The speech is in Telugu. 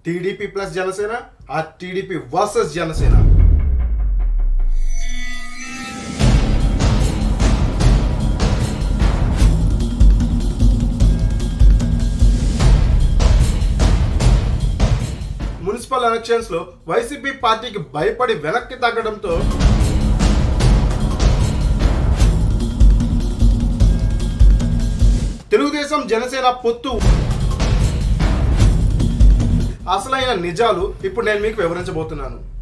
టీడీపీ ప్లస్ జనసేన ఆ TDP versus Janasena municipal elections లో వైసీపీ పార్టీకి భయపడి వెనక్కి తగ్గడంతో తెలుగుదేశం జనసేన పొత్తు అసలైన నిజాలు ఇప్పుడు నేను మీకు వివరించబోతున్నాను